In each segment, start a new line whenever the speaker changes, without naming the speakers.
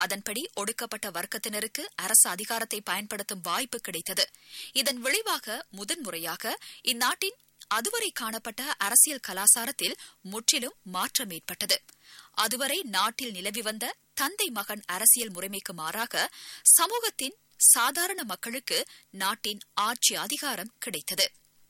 அதன்படி ஒடுக்கப்பட்ட வர்க்கத்தினருக்கு அரசு அதிகாரத்தை பயன்படுத்தும் வாய்ப்பு கிடைத்தது இதன் விளைவாக முதன்முறையாக இந்நாட்டின் அதுவரை காணப்பட்ட அரசியல் கலாசாரத்தில் முற்றிலும் மாற்றம் ஏற்பட்டது அதுவரை நாட்டில் நிலவி வந்த தந்தை மகன் அரசியல் முறைமைக்கு மாறாக சமூகத்தின் சாதாரண மக்களுக்கு நாட்டின் ஆட்சி அதிகாரம் கிடைத்தது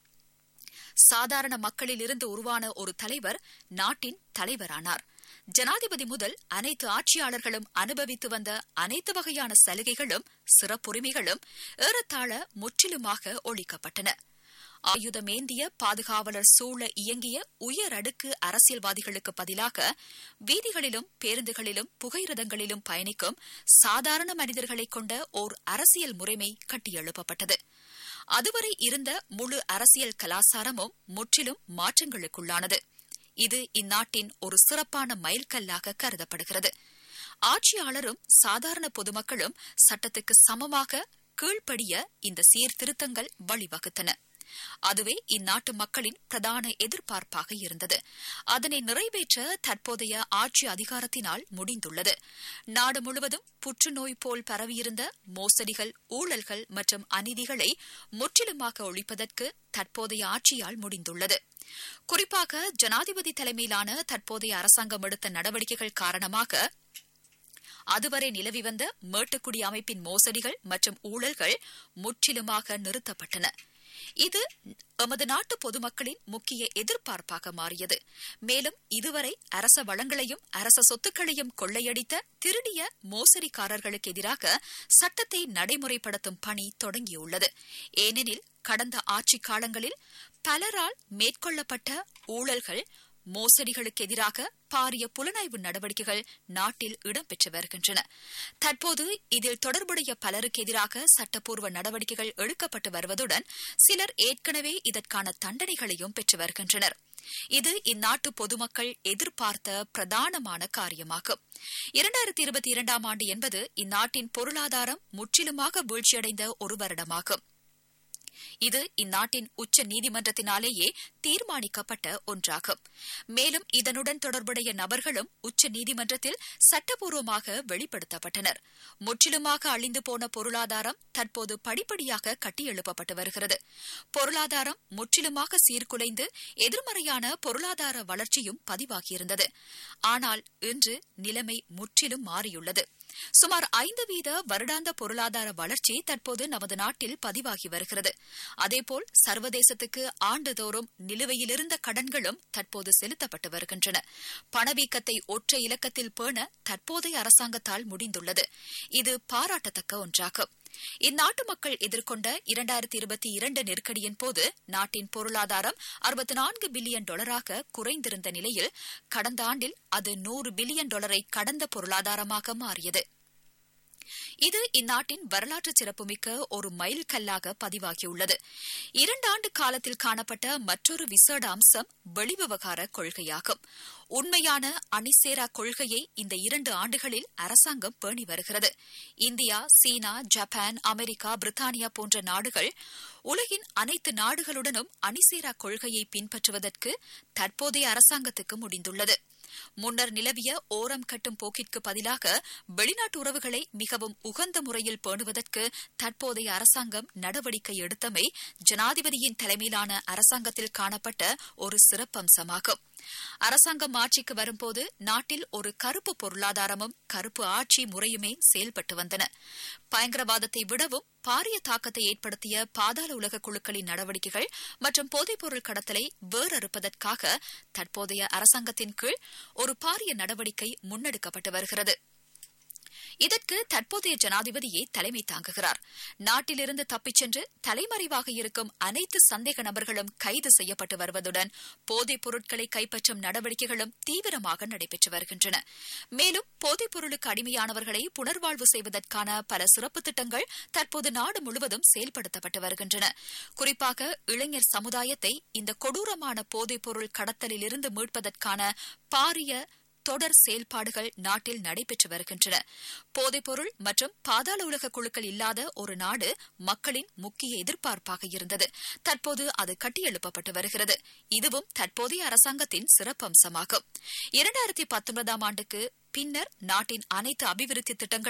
சாதாரண மக்களில் இருந்து உருவான ஒரு தலைவர் நாட்டின் தலைவரானார் ஜனாதிபதி முதல் அனைத்து ஆட்சியாளர்களும் அனுபவித்து வந்த அனைத்து வகையான சலுகைகளும் சிறப்புரிமைகளும் ஏறத்தாழ முற்றிலுமாக ஒழிக்கப்பட்டன ஆயுதமேந்திய பாதுகாவலர் சூழ இயங்கிய உயர் அடுக்கு அரசியல்வாதிகளுக்கு பதிலாக வீதிகளிலும் பேருந்துகளிலும் புகையிரதங்களிலும் பயணிக்கும் சாதாரண மனிதர்களை கொண்ட ஓர் அரசியல் முறைமை கட்டியெழுப்பப்பட்டது அதுவரை இருந்த முழு அரசியல் கலாசாரமும் முற்றிலும் மாற்றங்களுக்குள்ளானது இது இந்நாட்டின் ஒரு சிறப்பான மைல்கல்லாக கருதப்படுகிறது ஆட்சியாளரும் சாதாரண பொதுமக்களும் சட்டத்துக்கு சமமாக கீழ்ப்படிய இந்த சீர்திருத்தங்கள் வழிவகுத்தன அதுவே இந்நாட்டு மக்களின் பிரதான எதிர்பார்ப்பாக இருந்தது அதனை நிறைவேற்ற தற்போதைய ஆட்சி அதிகாரத்தினால் முடிந்துள்ளது நாடு முழுவதும் புற்றுநோய் போல் பரவியிருந்த மோசடிகள் ஊழல்கள் மற்றும் அநீதிகளை முற்றிலுமாக ஒழிப்பதற்கு தற்போதைய ஆட்சியால் முடிந்துள்ளது குறிப்பாக ஜனாதிபதி தலைமையிலான தற்போதைய அரசாங்கம் எடுத்த நடவடிக்கைகள் காரணமாக அதுவரை நிலவி வந்த மேட்டுக்குடி அமைப்பின் மோசடிகள் மற்றும் ஊழல்கள் முற்றிலுமாக நிறுத்தப்பட்டன இது எமது நாட்டு பொதுமக்களின் முக்கிய எதிர்பார்ப்பாக மாறியது மேலும் இதுவரை அரச வளங்களையும் அரச சொத்துக்களையும் கொள்ளையடித்த திருடிய மோசடிக்காரர்களுக்கு எதிராக சட்டத்தை நடைமுறைப்படுத்தும் பணி தொடங்கியுள்ளது ஏனெனில் கடந்த ஆட்சிக் காலங்களில் பலரால் மேற்கொள்ளப்பட்ட ஊழல்கள் மோசடிகளுக்கு எதிராக பாரிய புலனாய்வு நடவடிக்கைகள் நாட்டில் இடம்பெற்று வருகின்றன தற்போது இதில் தொடர்புடைய பலருக்கு எதிராக சட்டப்பூர்வ நடவடிக்கைகள் எடுக்கப்பட்டு வருவதுடன் சிலர் ஏற்கனவே இதற்கான தண்டனைகளையும் பெற்று வருகின்றனர் இது இந்நாட்டு பொதுமக்கள் எதிர்பார்த்த பிரதானமான காரியமாகும் இரண்டாயிரத்தி இருபத்தி இரண்டாம் ஆண்டு என்பது இந்நாட்டின் பொருளாதாரம் முற்றிலுமாக வீழ்ச்சியடைந்த ஒரு வருடமாகும் இது இந்நாட்டின் உச்ச நீதிமன்றத்தினாலேயே தீர்மானிக்கப்பட்ட ஒன்றாகும் மேலும் இதனுடன் தொடர்புடைய நபர்களும் உச்ச நீதிமன்றத்தில் சட்டப்பூர்வமாக வெளிப்படுத்தப்பட்டனர் முற்றிலுமாக அழிந்து போன பொருளாதாரம் தற்போது படிப்படியாக கட்டியெழுப்பப்பட்டு வருகிறது பொருளாதாரம் முற்றிலுமாக சீர்குலைந்து எதிர்மறையான பொருளாதார வளர்ச்சியும் பதிவாகியிருந்தது ஆனால் இன்று நிலைமை முற்றிலும் மாறியுள்ளது சுமார் ஐந்து வீத வருடாந்த பொருளாதார வளர்ச்சி தற்போது நமது நாட்டில் பதிவாகி வருகிறது அதேபோல் சர்வதேசத்துக்கு ஆண்டுதோறும் நிலுவையிலிருந்த கடன்களும் தற்போது செலுத்தப்பட்டு வருகின்றன பணவீக்கத்தை ஒற்றை இலக்கத்தில் பேண தற்போதைய அரசாங்கத்தால் முடிந்துள்ளது இது பாராட்டத்தக்க ஒன்றாகும் இந்நாட்டு மக்கள் எதிர்கொண்ட இரண்டாயிரத்தி இருபத்தி இரண்டு நெருக்கடியின் போது நாட்டின் பொருளாதாரம் அறுபத்தி நான்கு பில்லியன் டாலராக குறைந்திருந்த நிலையில் கடந்த ஆண்டில் அது நூறு பில்லியன் டாலரை கடந்த பொருளாதாரமாக மாறியது இது இந்நாட்டின் வரலாற்று சிறப்புமிக்க ஒரு மைல் கல்லாக பதிவாகியுள்ளது இரண்டு ஆண்டு காலத்தில் காணப்பட்ட மற்றொரு விசேட அம்சம் வெளிவிவகார கொள்கையாகும் உண்மையான அணிசேரா கொள்கையை இந்த இரண்டு ஆண்டுகளில் அரசாங்கம் பேணி வருகிறது இந்தியா சீனா ஜப்பான் அமெரிக்கா பிரித்தானியா போன்ற நாடுகள் உலகின் அனைத்து நாடுகளுடனும் அணிசேரா கொள்கையை பின்பற்றுவதற்கு தற்போதைய அரசாங்கத்துக்கு முடிந்துள்ளது முன்னர் நிலவிய ஓரம் கட்டும் போக்கிற்கு பதிலாக வெளிநாட்டு உறவுகளை மிகவும் உகந்த முறையில் பேணுவதற்கு தற்போதைய அரசாங்கம் நடவடிக்கை எடுத்தமை ஜனாதிபதியின் தலைமையிலான அரசாங்கத்தில் காணப்பட்ட ஒரு சிறப்பம்சமாகும் அரசாங்கம் ஆட்சிக்கு வரும்போது நாட்டில் ஒரு கருப்பு பொருளாதாரமும் கருப்பு ஆட்சி முறையுமே செயல்பட்டு வந்தன பயங்கரவாதத்தை விடவும் பாரிய தாக்கத்தை ஏற்படுத்திய பாதாள உலக குழுக்களின் நடவடிக்கைகள் மற்றும் போதைப்பொருள் கடத்தலை வேறறுப்பதற்காக தற்போதைய அரசாங்கத்தின் கீழ் ஒரு பாரிய நடவடிக்கை முன்னெடுக்கப்பட்டு வருகிறது இதற்கு தற்போதைய ஜனாதிபதியே தலைமை தாங்குகிறார் நாட்டிலிருந்து தப்பிச் சென்று தலைமறைவாக இருக்கும் அனைத்து சந்தேக நபர்களும் கைது செய்யப்பட்டு வருவதுடன் போதைப் பொருட்களை கைப்பற்றும் நடவடிக்கைகளும் தீவிரமாக நடைபெற்று வருகின்றன மேலும் போதைப் பொருளுக்கு அடிமையானவர்களை புனர்வாழ்வு செய்வதற்கான பல சிறப்பு திட்டங்கள் தற்போது நாடு முழுவதும் செயல்படுத்தப்பட்டு வருகின்றன குறிப்பாக இளைஞர் சமுதாயத்தை இந்த கொடூரமான போதைப் பொருள் கடத்தலிலிருந்து மீட்பதற்கான பாரிய தொடர் செயல்பாடுகள் நாட்டில் நடைபெற்று வருகின்றன போதைப்பொருள் மற்றும் பாதாள உலக குழுக்கள் இல்லாத ஒரு நாடு மக்களின் முக்கிய எதிர்பார்ப்பாக இருந்தது தற்போது அது கட்டியெழுப்பப்பட்டு வருகிறது இதுவும் தற்போதைய அரசாங்கத்தின் சிறப்பம்சமாகும் இரண்டாயிரத்தி பத்தொன்பதாம் ஆண்டுக்கு பின்னர் நாட்டின் அனைத்து அபிவிருத்தி திட்டங்கள்